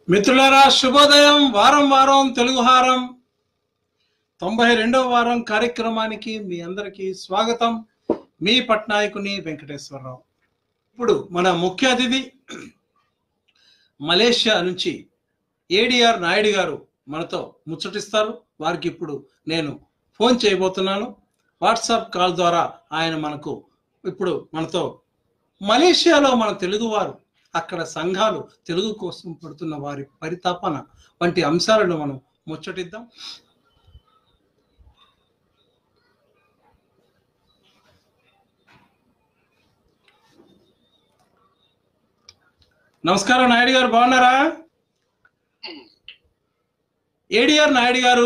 మిత్రులారా శుభోదయం వారం వారం తెలుగు హారం తొంభై రెండవ వారం కార్యక్రమానికి మీ అందరికీ స్వాగతం మీ పట్నాయకుని వెంకటేశ్వరరావు ఇప్పుడు మన ముఖ్య అతిథి మలేషియా నుంచి ఏడిఆర్ నాయుడు గారు మనతో ముచ్చటిస్తారు వారికి ఇప్పుడు నేను ఫోన్ చేయబోతున్నాను వాట్సాప్ కాల్ ద్వారా ఆయన మనకు ఇప్పుడు మనతో మలేషియాలో మన తెలుగువారు అక్కడ సంఘాలు తెలుగు కోసం పడుతున్న వారి పరితాపన వంటి అంశాలను మనం ముచ్చటిద్దాం నమస్కారం నాయుడు గారు బాగున్నారా ఏడిఆర్ నాయుడు గారు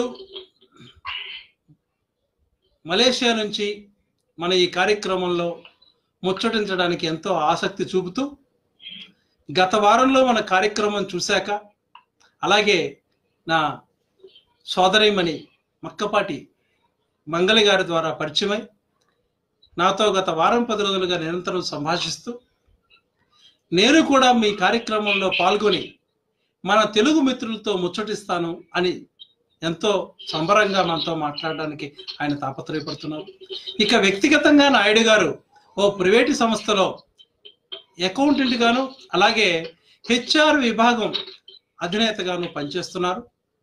మలేషియా నుంచి మన ఈ కార్యక్రమంలో ముచ్చటించడానికి ఎంతో ఆసక్తి చూపుతూ గత వారంలో మన కార్యక్రమం చూశాక అలాగే నా సోదరిమణి మక్కపాటి మంగళి గారి ద్వారా పరిచయమై నాతో గత వారం పది రోజులుగా నిరంతరం సంభాషిస్తూ నేను కూడా మీ కార్యక్రమంలో పాల్గొని మన తెలుగు మిత్రులతో ముచ్చటిస్తాను అని ఎంతో సంబరంగా మనతో మాట్లాడడానికి ఆయన తాపత్రయపడుతున్నారు ఇక వ్యక్తిగతంగా నాయుడు గారు ఓ ప్రైవేటు సంస్థలో అకౌంటెంట్ గాను అలాగే హెచ్ఆర్ విభాగం అధినేతగాను పనిచేస్తున్నారు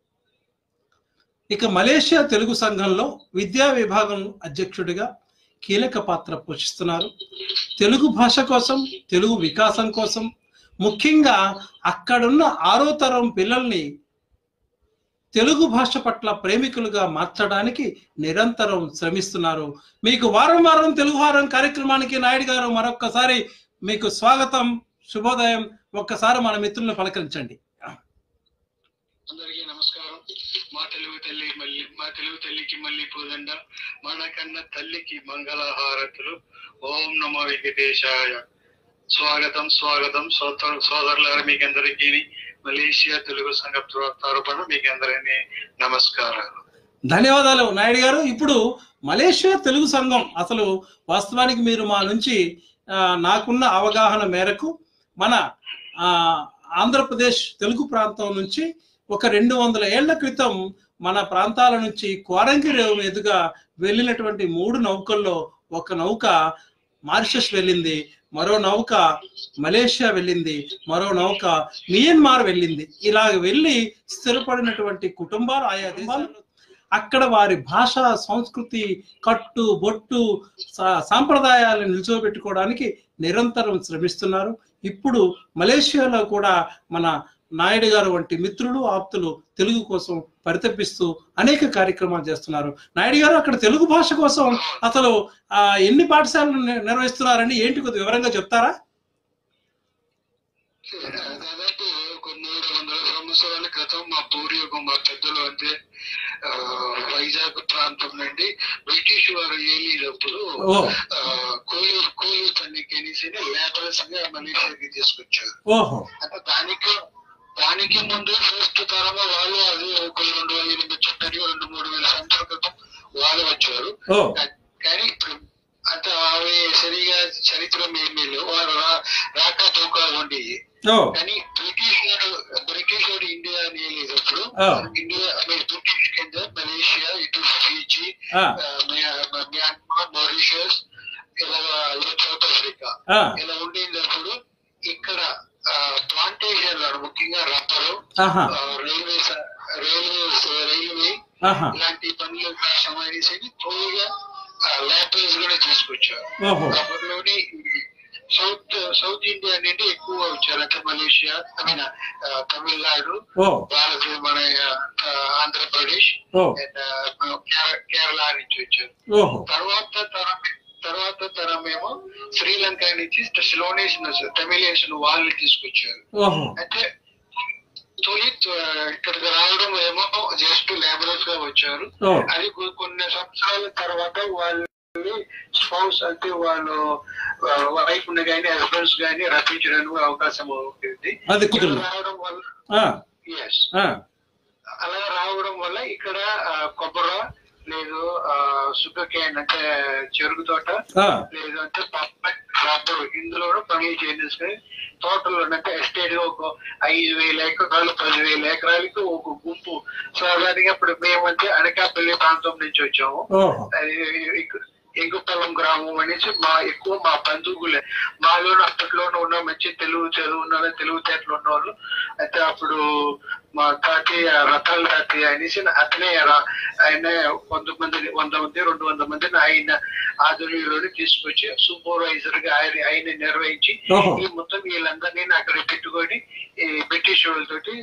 ఇక మలేషియా తెలుగు సంఘంలో విద్యా విభాగం అధ్యక్షుడిగా కీలక పాత్ర పోషిస్తున్నారు తెలుగు భాష కోసం తెలుగు వికాసం కోసం ముఖ్యంగా అక్కడున్న ఆరో తరం పిల్లల్ని తెలుగు భాష పట్ల ప్రేమికులుగా మార్చడానికి నిరంతరం శ్రమిస్తున్నారు మీకు వారం వారం తెలుగు వారం కార్యక్రమానికి నాయుడు గారు మరొక్కసారి మీకు స్వాగతం శుభోదయం ఒక్కసారి మన మిత్రులను పలకరించండి అందరికీ నమస్కారం మా తెలుగు తల్లి మళ్ళీ మా తెలుగు తల్లికి మళ్ళీ పూదండ మన కన్న తల్లికి మంగళహారతులు ఓం నమో వెంకటేశాయ స్వాగతం స్వాగతం సోదరు సోదరులారా మీకు అందరికీ మలేషియా తెలుగు సంఘ తరపున మీకు అందరినీ నమస్కారాలు ధన్యవాదాలు నాయుడు గారు ఇప్పుడు మలేషియా తెలుగు సంఘం అసలు వాస్తవానికి మీరు మా నుంచి ఆ, నాకున్న అవగాహన మేరకు మన ఆ, ఆంధ్రప్రదేశ్ తెలుగు ప్రాంతం నుంచి ఒక రెండు వందల ఏళ్ల క్రితం మన ప్రాంతాల నుంచి కోరంగిరేవు మీదుగా వెళ్ళినటువంటి మూడు నౌకల్లో ఒక నౌక మారిషస్ వెళ్ళింది మరో నౌక మలేషియా వెళ్ళింది మరో నౌక మియన్మార్ వెళ్ళింది ఇలా వెళ్ళి స్థిరపడినటువంటి కుటుంబాలు ఆయా దేశాల్లో అక్కడ వారి భాష సంస్కృతి కట్టు బొట్టు సా- సాంప్రదాయాలను నిల్చోబెట్టుకోవడానికి నిరంతరం శ్రమిస్తున్నారు ఇప్పుడు మలేషియాలో కూడా మన నాయుడు గారు వంటి మిత్రులు ఆప్తులు తెలుగు కోసం పరితపిస్తూ అనేక కార్యక్రమాలు చేస్తున్నారు నాయుడు గారు అక్కడ తెలుగు భాష కోసం అసలు ఆ, ఎన్ని పాఠశాలలు ని- నిర్వహిస్తున్నారని ఏంటి కొద్దిగా వివరంగా చెప్తారా దాదాపు ఒక మూడు వందల సంవత్సరాల క్రితం మా పూర్వీకులు మా పెద్దలు అంటే ఆ, వైజాగ్ ప్రాంతం నుండి బ్రిటిష్ వారు ఏలినప్పుడు ఓ ఆ, కూలీ కూలీ పనికి అనేసి లేబరర్స్ గా మలేషియాకి తీసుకొచ్చారు ఓహో అంటే దానికి దానికి ముందు ఫస్ట్ తరం వాళ్ళు అది ఒక రెండు వేల ఎనిమిది చుట్టూ రెండు మూడు వేల సంవత్సరాల క్రితం వాళ్ళు వచ్చారు ఓ కానీ ఇప్పుడు అంటే అవి సరిగా చరిత్ర ఏమీ లేవు వారు రా- రాక దూకా ఉండేవి ఓ కానీ బ్రిటిష్ వాడు బ్రిటిష్ వాడు ఇండియా వెళ్ళేటప్పుడు ఆ. ఇండియా మీరు బ్రిటిష్ కింద మలేషియా ఇటు ఫీజీ ఆ, ఆ, మ్యా- మ్యాన్మార్ మారిషస్ ఇలా ఇలా సౌత్ ఆఫ్రికా ఆ, ఇలా ఉండేటప్పుడు ఇక్కడ ప్లాంటేషన్ ముఖ్యంగా రబ్బరు ఆహా రైల్వే రైల్వేస్ రైల్వే ఆహా ఇలాంటి పనులు సంబంధించి తోడుగా ల్యాప్టాప్స్ కూడా తీసుకొచ్చారు ఓహో రబ్బర్లోని సౌత్ సౌత్ ఇండియా నుండి ఎక్కువ వచ్చారు అంటే మలేషియా ఐ మీన్ తమిళనాడు ఓ భారత్ మన ఆ, ఆంధ్రప్రదేశ్ ఓ అండ్ కేరళ నుంచి వచ్చారు ఓహో తర్వాత తరం తర్వాత తరం ఏమో శ్రీలంక నుంచి స్లోనేస్ తమిళియన్స్ వాళ్ళు తీసుకొచ్చారు ఓహో అంటే తొలి ఆ, ఇక్కడికి రావడం ఏమో జస్ట్ లేబరర్స్ గా వచ్చారు ఓ అది కొ- కొన్ని సంవత్సరాల తర్వాత వాళ్ళు స్పౌస్ అంటే వాళ్ళు వైఫ్ కానీ హస్బెండ్స్ కానీ రప్పించడానికి అవకాశం ఉంటుంది అది ఇక్కడ కుదురు రావడం వల్ల ఆ, ఎస్ ఆ, అలా రావడం వల్ల ఇక్కడ ఆ, కొబ్బరి లేదు షుగర్ కేన్ అంటే చెరుకు తోట ఆ, లేదు అంటే పప్పాయి అప్పుడు ఇందులోనూ పనులు చేయించుకొని టోటల్ అంటే ఎస్టేట్ ఒక ఐదు వేల ఎకరాలు పదివేల ఎకరాలకు ఒక గుంపు సాధారణంగా ఇప్పుడు మేమంటే అనకాపల్లి ప్రాంతం నుంచి వచ్చాము ఓహో అది ఇక- ఎంగుపల్లం గ్రామం అనేసి మా ఎక్కువ మా బంధువులే మాలోనూ అప్పట్లోనూ ఉన్న మంచి తెలుగు చదువు ఉన్న వాళ్ళు, తెలుగు తేటలు ఉన్న వాళ్ళు అయితే అప్పుడు మా తాతయ్య రథాల తాతయ్య అనేసి అతనే రా- ఆయన వంద మంది వంద మంది రెండు వందల మందిని ఆయన ఆధ్వర్యంలోనే తీసుకొచ్చి సూపర్వైజర్ గా ఆయన ఆయన నిర్వహించి ఓహో ఈ మొత్తం వీళ్ళందరినీ అక్కడ పెట్టుకొని ఈ బ్రిటిష్ వాళ్ళతోటి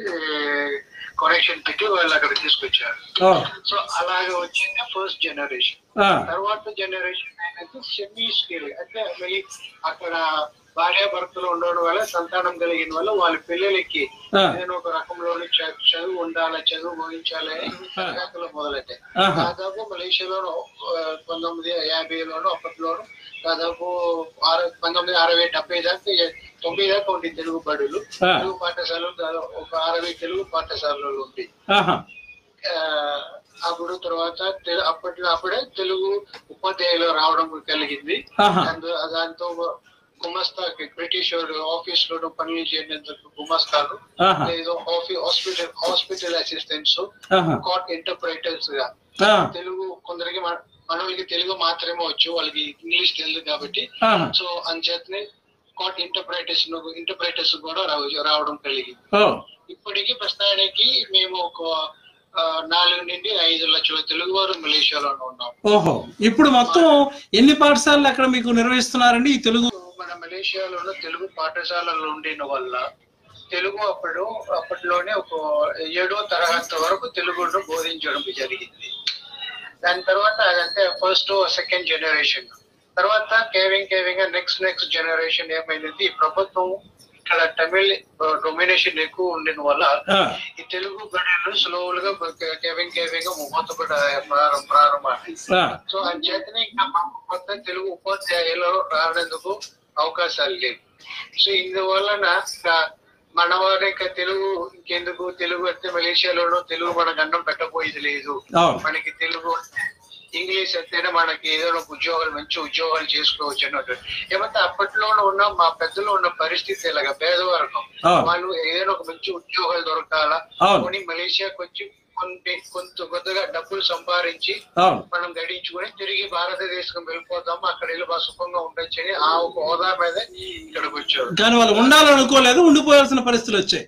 కనెక్షన్ పెట్టి వాళ్ళు అక్కడ తీసుకొచ్చారు ఓ, సో అలాగే వచ్చింది ఫస్ట్ జనరేషన్ ఆ, తర్వాత జనరేషన్ అనేది సెమీ స్కిల్ అంటే మళ్ళీ అక్కడ భార్య భర్తలు ఉండడం వల్ల సంతానం కలిగిన వల్ల వాళ్ళ పిల్లలకి ఆ. నేను ఒక రకంలోని చ- చదువు ఉండాలి చదువు ముగించాలని తరగతులు మొదలెట్టాయి ఆహా. దాదాపు మలేషియాలోను ఆ, పంతొమ్మిది యాభైలోను అప్పట్లోను దాదాపు ఆరు పంతొమ్మిది అరవై డెబ్బై దాకా ఏ- తొంభై దాకా ఉంది తెలుగు బడులు ఆ. తెలుగు పాఠశాలలు దాదాపు ఒక అరవై తెలుగు పాఠశాలలు ఉంది ఆహా ఆ, అప్పుడు తర్వాత తె- అప్పట్లో అప్పుడే తెలుగు ఉపాధ్యాయులు రావడం కలిగింది ఆహా. అందు- దాంతో గుమస్తా బ్రిటిష్ వాడు ఆఫీస్ లో పనులు చేయడానికి గుమస్తాలు ఆహా. లేదు ఆఫీ- హాస్పిటల్ హాస్పిటల్ అసిస్టెంట్స్ ఆహా. కోర్ట్ ఇంటర్ప్రిటర్స్ గా ఆ, తెలుగు కొందరికి మన- మనోళ్ళకి తెలుగు మాత్రమే వచ్చు వాళ్ళకి ఇంగ్లీష్ తెలియదు కాబట్టి ఆహా. సో అంచేతనే కోర్ట్ ఇంటర్ప్రిటర్స్ ఇంటర్ప్రిటర్స్ కూడా రావ- రావడం కలిగింది ఓ, ఇప్పటికీ ప్రస్తుతానికి మేము ఒక ఆ, నాలుగు నుండి ఐదు లక్షల తెలుగు వారు మలేషియాలోనే ఉన్నాం ఓహో ఇప్పుడు మొత్తం ఎన్ని పాఠశాలలు అక్కడ మీకు నిర్వహిస్తున్నారండి ఈ తెలుగు మన మలేషియాలోని తెలుగు పాఠశాలలు ఉండిన వల్ల తెలుగు అప్పుడు అప్పట్లోనే ఒక ఏడో తరగతి వరకు తెలుగును బోధించడం జరిగింది దాని తర్వాత అదంటే ఫస్ట్ సెకండ్ జనరేషన్ తర్వాత కేవింగ్ కేవింగ్ నెక్స్ట్ నెక్స్ట్ జనరేషన్ ఏమైంది ఈ ప్రభుత్వం ఇక్కడ తమిళ్ డొమినేషన్ ఎక్కువ ఉండిన వల్ల ఆ, ఈ తెలుగు గడియలు స్లోలుగా కేవింగ్ కేవింగ్ మూతపడ ప్రారంభమైంది ఆ, సో అంచేతనే ఇంకా మాకు కొత్త తెలుగు ఉపాధ్యాయులు రానందుకు అవకాశాలు లేవు సో ఇందువలన ఇంకా మన వారి యొక్క తెలుగు ఇంకెందుకు తెలుగు అయితే మలేషియాలోనూ తెలుగు మనకు అన్నం పెట్టబోయేది లేదు అవును మనకి తెలుగు ఇంగ్లీష్ అయితేనే మనకి ఏదైనా ఒక ఉద్యోగాలు మంచి ఉద్యోగాలు చేసుకోవచ్చు అన్నట్టు ఏమంటే అప్పట్లోనే ఉన్న మా పెద్దలు ఉన్న పరిస్థితి ఇలాగ పేదవర్గం అవును. వాళ్ళు ఏదైనా ఒక మంచి ఉద్యోగాలు దొరకాలా అవును. కొని మలేషియాకి వచ్చి కొన్ని కొంత కొద్దిగా డబ్బులు సంపాదించి అవును మనం గడించుకొని తిరిగి భారతదేశం వెళ్ళిపోతాము అక్కడ వెళ్ళి బాగా సుఖంగా ఉండొచ్చు అని ఆ ఒక హోదా మీద ఇక్కడికి వచ్చారు కానీ వాళ్ళు ఉండాలనుకోలేదు ఉండిపోయాల్సిన పరిస్థితులు వచ్చాయి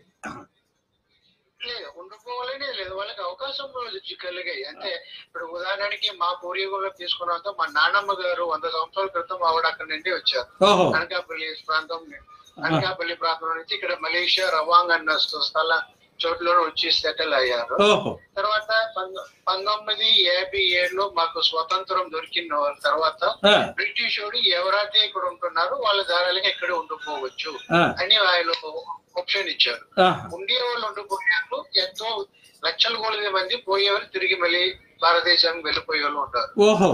లేదు ఉండిపోవాలనే లేదు వాళ్ళకి అవకాశం రోజు కలిగాయి అంటే ఇప్పుడు ఉదాహరణకి మా పూర్వీకులు తీసుకున్నంత మా నాన్నమ్మ గారు వంద సంవత్సరాల క్రితం ఆవిడ అక్కడి నుండి వచ్చారు ఓహో అనకాపల్లి ప్రాంతం అనకాపల్లి ప్రాంతం నుంచి ఇక్కడ మలేషియా రవాంగ్ అన్న స్థల చోట్ల వచ్చి సెటిల్ అయ్యారు ఓహో తర్వాత పంతొ- పంతొమ్మిది యాభై ఏడులో మాకు స్వతంత్రం దొరికిన తర్వాత ఆ, బ్రిటిష్ వాడు ఎవరైతే ఇక్కడ ఉంటున్నారో వాళ్ళ దారాలుగా ఇక్కడ ఉండిపోవచ్చు ఆ, అని ఆయన ఆప్షన్ ఇచ్చారు ఆహా. ఉండే వాళ్ళు ఉండిపోయారు ఎంతో లక్షల కొలది మంది పోయేవారు తిరిగి మళ్ళీ భారతదేశానికి వెళ్ళిపోయే వాళ్ళు ఉంటారు ఓహో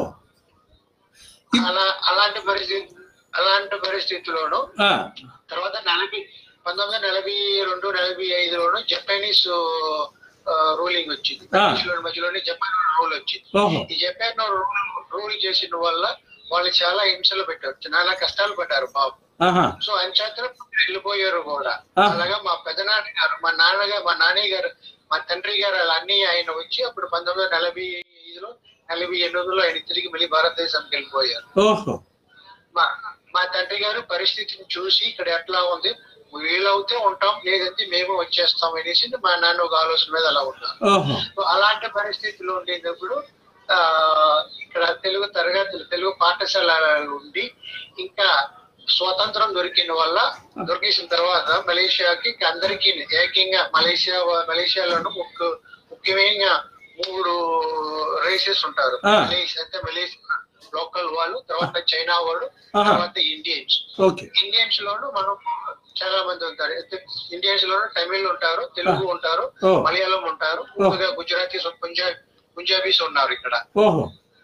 అలా అలాంటి పరిస్థితి అలాంటి పరిస్థితిలోను ఆ, తర్వాత నలభై పంతొమ్మిది వందల నలభై రెండు నలభై ఐదులోను జపానీస్ రూలింగ్ వచ్చింది ఆ. బ్రిటిష్ మధ్యలోనే జపాన్ రూల్ వచ్చింది ఓహో ఈ జపాన్ రూల్ చేసిన వల్ల వాళ్ళు చాలా హింసలు పెట్టారు చాలా కష్టాలు పడ్డారు బాబు ఆహా సో అంచేతనే వెళ్ళిపోయారు కూడా ఆ. అలాగా మా పెదనాన్న గారు మా నాన్నగారు మా నాన్నయ్య గారు మా తండ్రి గారు వాళ్ళ అన్ని ఆయన వచ్చి అప్పుడు పంతొమ్మిది వందల నలభై ఐదులో నలభై ఎనిమిదిలో ఆయన తిరిగి మళ్ళీ భారతదేశానికి వెళ్ళిపోయారు ఓహో మా మా తండ్రి గారు పరిస్థితిని చూసి ఇక్కడ ఎట్లా ఉంది వీలవుతే ఉంటాం లేదంటే మేము వచ్చేస్తాం అనేసి మా నాన్న ఒక ఆలోచన మీద అలా ఉన్నారు ఓహో సో అలాంటి పరిస్థితులు ఉండేటప్పుడు ఆ ఇక్కడ తెలుగు తరగతులు తెలుగు పాఠశాలలు ఉండి ఇంకా స్వాతంత్రం దొరికిన వల్ల దొరికేసిన తర్వాత మలేషియాకి అందరికీ ఏకంగా మలేషియా మలేషియాలోను ముఖ్య ముఖ్యమైన మూడు రేసెస్ ఉంటారు ఆ. మలేషియా అంటే మలేషియా లోకల్ వాళ్ళు తర్వాత చైనా వాళ్ళు ఆహా. తర్వాత ఇండియన్స్ ఓకే ఇండియన్స్ లోను మనం చాలా మంది ఉంటారు అయితే ఇండియన్స్ లోను తమిళ్ ఉంటారు తెలుగు ఉంటారు ఓ. మలయాళం ఉంటారు ముందుగా గుజరాతీస్ పంజాబ్ పంజాబీస్ ఉన్నారు ఇక్కడ ఓహో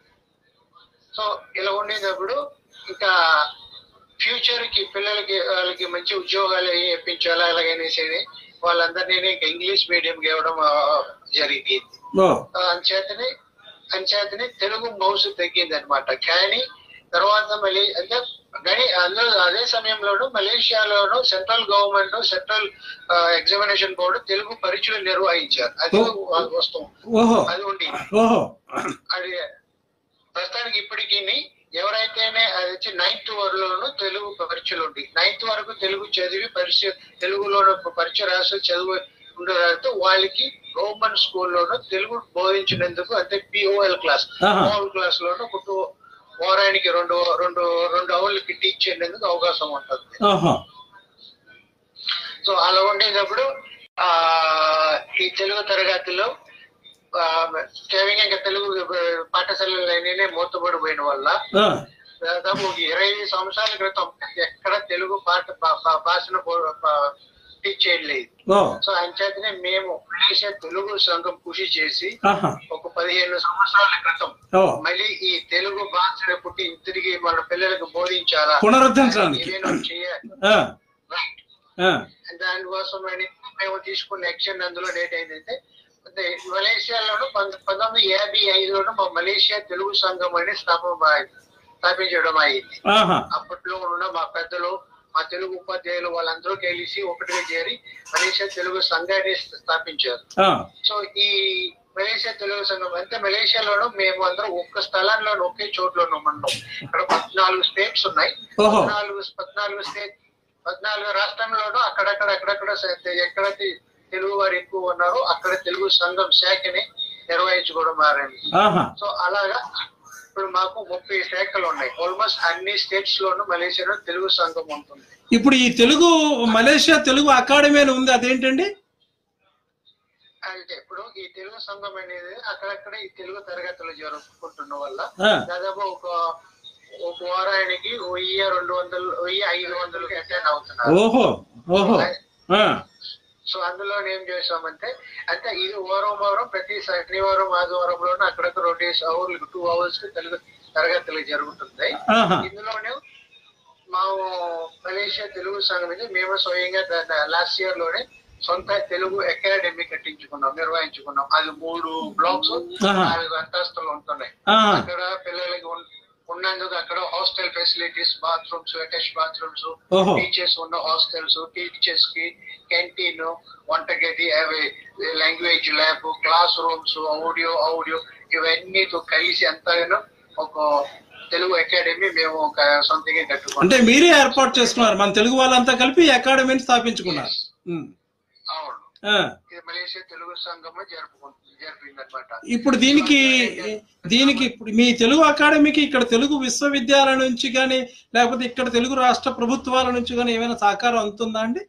సో ఇలా ఉండేటప్పుడు ఇంకా ఫ్యూచర్ కి పిల్లలకి వాళ్ళకి మంచి ఉద్యోగాలు ఏ ఇప్పించాలా అలాగనేసి వాళ్ళందరినీ ఇంకా ఇంగ్లీష్ మీడియం ఇవ్వడం ఆ, జరిగింది ఓ ఆ, అంచేతనే అంచేతనే తెలుగు మౌసు తగ్గింది అనమాట కానీ తర్వాత మళ్ళీ అంటే గణి అందులో అదే సమయంలోను మలేషియాలోను central government central examination board Telugu పరీక్షలు నిర్వహించారు అది వస్తాం ఓహో అది ఉండి ఓహో అది ప్రస్తుతానికి ఇప్పటికీ ఎవరైతేనే అది వచ్చి నైన్త్ వరలోను తెలుగు పరీక్షలు ఉండి నైన్త్ వరకు తెలుగు చదివి పరీక్ష తెలుగులోను పరీక్ష రాసి చదువు ఉండడంతో వాళ్ళకి గవర్నమెంట్ స్కూల్లోను తెలుగు బోధించినందుకు అంటే పిఓఎల్ క్లాస్ ఆహా. పిఓఎల్ క్లాస్ లోను ఒక two- వారానికి రెండు రెండు రెండు అవర్లకి టీచ్ చేసేందుకు అవకాశం ఉంటుంది ఓహో సో అలా ఉండేటప్పుడు ఆ ఈ తెలుగు తరగతిలో ఆ, కేవలం ఇంకా తెలుగు పాఠశాలలు అనేనే మూతపడిపోయిన వల్ల ఆ, దాదాపు ఒక ఇరవై ఐదు సంవత్సరాల క్రితం ఎక్కడ తెలుగు పాట భా- భా- భాషను బో- బా- టీచ్ చేయలేదు ఓ సో అంచేతనే మేము మలేషియా తెలుగు సంఘం కృషి చేసి ఆహా ఒక పదిహేను సంవత్సరాల క్రితం ఓ మళ్ళీ ఈ తెలుగు భాషను పుట్టి తిరిగి మన పిల్లలకు బోధించాలా పునరుద్ధరించడానికి. ఏదైనా చేయాలి ఆ, Right. ఆ, దానికోసం అని మేము తీసుకున్న యాక్షన్ అందులో డేట్ ఏంటంటే అంటే మలేషియాలోను పంద- పంతొమ్మిది యాభై ఐదులోను మా మలేషియా తెలుగు సంఘం అని స్థాపన స్థాపించడం అయింది ఆహా అప్పట్లో ఉన్న మా పెద్దలు మా తెలుగు ఉపాధ్యాయులు వాళ్ళందరూ కలిసి ఒకటిగా చేరి మలేషియా తెలుగు సంఘాన్ని స్థాపించారు ఆ, సో ఈ మలేషియా తెలుగు సంఘం అంటే మలేషియాలోను మేము అందరం ఒక్క స్థలంలో ఒకే చోట్లోనూ ఉన్నాం ఇక్కడ పద్నాలుగు స్టేట్స్ ఉన్నాయి ఓహో పద్నాలుగు పద్నాలుగు స్టేట్ పద్నాలుగు రాష్ట్రంలోనూ అక్కడక్కడ అక్కడక్కడ స- ఎక్కడైతే తెలుగు వారు ఎక్కువ ఉన్నారో అక్కడ తెలుగు సంఘం శాఖని నిర్వహించుకోవడం మారింది ఆహా సో అలాగా ఇప్పుడు మాకు ముప్పై శాఖలు ఉన్నాయి ఆల్మోస్ట్ అన్ని స్టేట్స్ లోను మలేషియాలో తెలుగు సంఘం ఉంటుంది ఇప్పుడు ఈ తెలుగు మలేషియా తెలుగు అకాడమీ అని ఉంది అదేంటండి అంటే ఇప్పుడు ఈ తెలుగు సంఘం అనేది అక్కడక్కడ ఈ తెలుగు తరగతులు జరుపుకుంటున్న వల్ల ఆ, దాదాపు ఒక ఒక వారానికి వెయ్యి రెండు వందలు వెయ్యి ఐదు వందలు అటెండ్ అవుతున్నారు ఓహో ఓహో ఆ, సో అందులో ఏం చేసామంటే అంటే ఇది వారం వారం ప్రతి శనివారం ఆదివారంలోనూ అక్కడక్కడ రెండు అవర్లు టూ అవర్స్ కి తెలుగు తరగతులు జరుగుతుంది ఆహా ఇందులోనే మా మలేషియా తెలుగు సంఘం ఇది మేము స్వయంగా లాస్ట్ ఇయర్ లోనే సొంత తెలుగు అకాడమీ కట్టించుకున్నాం నిర్వహించుకున్నాం అది మూడు బ్లాక్స్ ఆహా. నాలుగు అంతస్తులు ఉంటున్నాయి ఆహా అక్కడ పిల్లలకి ఉన్- ఉన్నందుకు అక్కడ hostel facilities bathrooms attach bathrooms ఓహో టీచర్స్ ఉన్న హాస్టల్స్ టీచర్స్ కి క్యాంటీన్ వంటగది అవి language lab class rooms audio audio ఇవన్నీతో కలిసి అంతగానో ఒక తెలుగు అకాడమీ మేము ఒక సొంతంగా కట్టుకున్నాం అంటే మీరే ఏర్పాటు చేసుకున్నారు మన తెలుగు వాళ్ళంతా కలిపి ఈ అకాడమీని స్థాపించుకున్నారు ఉమ్. అవును ఆ, ఇది మలేషియా తెలుగు సంఘం జరుపుకుంటుంది జరిపింది అనమాట ఇప్పుడు దీనికి దీనికి ఇప్పుడు మీ తెలుగు అకాడమీకి ఇక్కడ తెలుగు విశ్వవిద్యాలయం నుంచి కానీ లేకపోతే ఇక్కడ తెలుగు రాష్ట్ర ప్రభుత్వాల నుంచి కానీ ఏమైనా సహకారం అందుతుందా అండి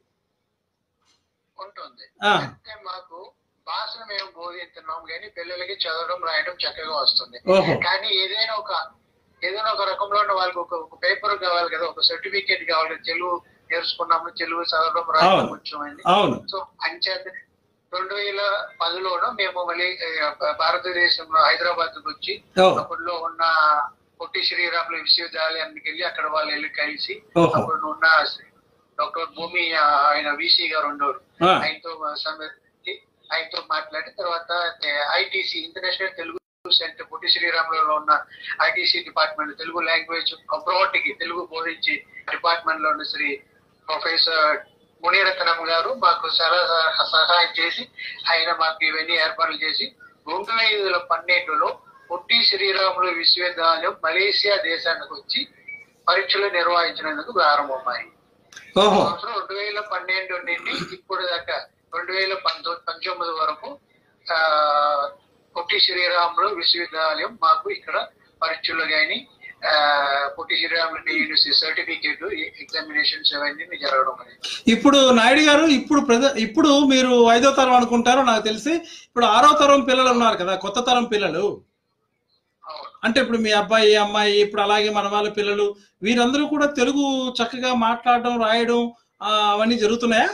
ఉంటుంది ఆ. అంటే మాకు భాషను మేము బోధిస్తున్నాం కానీ పిల్లలకి చదవడం రాయడం చక్కగా వస్తుంది ఓహో కానీ ఏదైనా ఒక ఏదైనా ఒక రకంలో ఉన్న వాళ్ళకి ఒక ఒక పేపర్ కావాలి కదా ఒక సర్టిఫికేట్ కావాలి కదా, తెలుగు నేర్చుకున్నాము తెలుగు చదవడం రాయడం అవును. కొంచెం అయింది అవును సో అంచేత రెండు వేల పదిలోను మేము మళ్ళీ ఆ, భారతదేశంలో హైదరాబాద్ వచ్చి ఓ అప్పట్లో ఉన్న పొట్టి శ్రీరాములు విశ్వవిద్యాలయానికి వెళ్ళి అక్కడ వాళ్ళు వెళ్ళి కలిసి ఓహో అప్పుడు ఉన్న డాక్టర్ భూమి ఆ, ఆయన విసి గారు ఉండేవారు ఆ, ఆయనతో సంబంధించి ఆయనతో మాట్లాడి తర్వాత ITC international Telugu centre Potti శ్రీరాములలో ఉన్న ITC department Telugu language abroad కి తెలుగు బోధించి డిపార్ట్మెంట్ లో ఉన్న శ్రీ ప్రొఫెసర్ మునిరత్నం గారు మాకు చాలా సహ- సహాయం చేసి ఆయన మాకు ఇవన్నీ ఏర్పాట్లు చేసి రెండు వేల పన్నెండులో పొట్టి శ్రీరాములు విశ్వవిద్యాలయం మలేషియా దేశానికి వచ్చి పరీక్షలు నిర్వహించినందుకు ప్రారంభమయ్యాయి ఓహో సంవత్సరం రెండు వేల పన్నెండు నుండి ఇప్పుడు దాకా రెండు వేల పంతొమ్మిది పంతొమ్మిది వరకు ఆ, పొట్టి శ్రీరాములు విశ్వవిద్యాలయం మాకు ఇక్కడ పరీక్షలు కానీ Potti Sriramulu university certificate examinations అవన్నీ జరగడం అనేది ఇప్పుడు నాయుడు గారు ఇప్పుడు ప్రజ ఇప్పుడు మీరు ఐదో తరం అనుకుంటారో నాకు తెలిసి ఇప్పుడు ఆరో తరం పిల్లలు ఉన్నారు కదా కొత్త తరం పిల్లలు అవును అంటే ఇప్పుడు మీ అబ్బాయి అమ్మాయి ఇప్పుడు అలాగే మన వాళ్ళ పిల్లలు వీరందరూ కూడా తెలుగు చక్కగా మాట్లాడడం రాయడం ఆ, అవన్నీ జరుగుతున్నాయా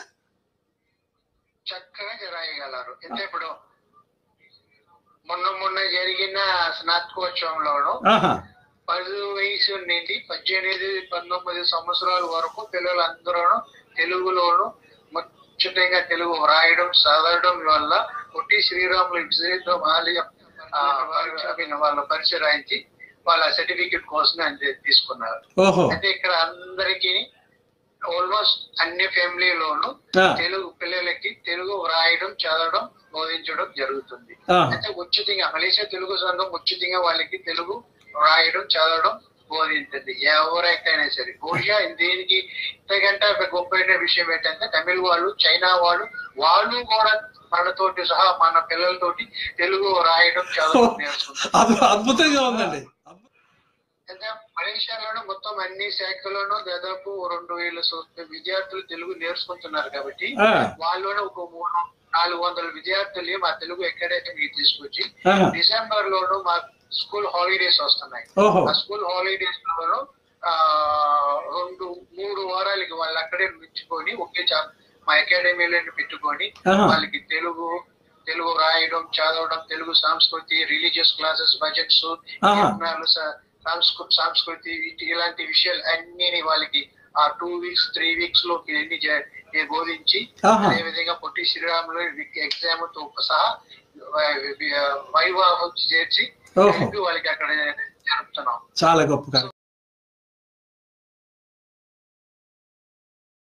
చక్కగా రాయగలరు అంటే ఇప్పుడు మొన్న మొన్న జరిగిన స్నాతకోత్సవంలోను ఆహా పది వయసు నుండి పద్దెనిమిది పంతొమ్మిది సంవత్సరాల వరకు పిల్లలందరూ తెలుగులోను ముచ్చటంగా తెలుగు వ్రాయడం చదవడం వల్ల పొట్టి శ్రీరాములు విశ్వవిద్యాలయం ఆలయం ఆ, I mean, వాళ్ళ పరిచయం రాయించి వాళ్ళ సర్టిఫికెట్ కోసమే అంతే తీసుకున్నారు ఓహో అయితే ఇక్కడ అందరికీ ఆల్మోస్ట్ అన్ని ఫ్యామిలీలోనూ ఆ, తెలుగు పిల్లలకి తెలుగు వ్రాయడం చదవడం బోధించడం జరుగుతుంది ఆ, అయితే ఉచితంగా మలేషియా తెలుగు సంఘం ఉచితంగా వాళ్ళకి తెలుగు రాయడం చదవడం బోధించింది ఎవరైతేనే సరే బహుశా దీనికి ఇంతకంటే గొప్ప విషయం ఏంటంటే తమిళ వాళ్ళు చైనా వాళ్ళు వాళ్ళు కూడా మనతోటి సహా మన పిల్లలతోటి తెలుగు రాయడం చదవడం నేర్చుకుంటారు అద్భు- అద్భుతంగా ఉందండి అయితే మలేషియాలోనూ మొత్తం అన్ని శాఖల్లోనూ దాదాపు రెండు వేల సో- విద్యార్థులు తెలుగు నేర్చుకుంటున్నారు కాబట్టి ఆ, వాళ్ళలోనే ఒక మూడు నాలుగు వందల విద్యార్థులు మా తెలుగు అకాడమీకి తీసుకొచ్చి ఆహా, డిసెంబర్ లోను మా స్కూల్ హాలిడేస్ వస్తున్నాయి ఓహో ఆ స్కూల్ హాలిడేస్ లోను ఆ రెండు మూడు వారాలకి వాళ్ళు అక్కడే ఉంచుకొని ఒకే చా మా అకాడమీలో పెట్టుకొని ఆహా. వాళ్ళకి తెలుగు తెలుగు రాయడం చదవడం తెలుగు సంస్కృతి రిలీజియస్ క్లాసెస్ బడ్జెట్స్ ఆహా. సంస్కృతి సంస్కృతి వీటి ఇలాంటి విషయాలు అన్ని వాళ్ళకి ఆ టూ వీక్స్ త్రీ వీక్స్ లో ఎన్ని జ- ఏ బోధించి ఆహా. అదే విధంగా పొట్టి శ్రీరాములు ఎగ్జామ్ తో సహా వైవాహం చేర్చి ఓహో కలిపి వాళ్ళకి అక్కడ జరుపుతున్నాం చాలా గొప్ప కార్యక్రమం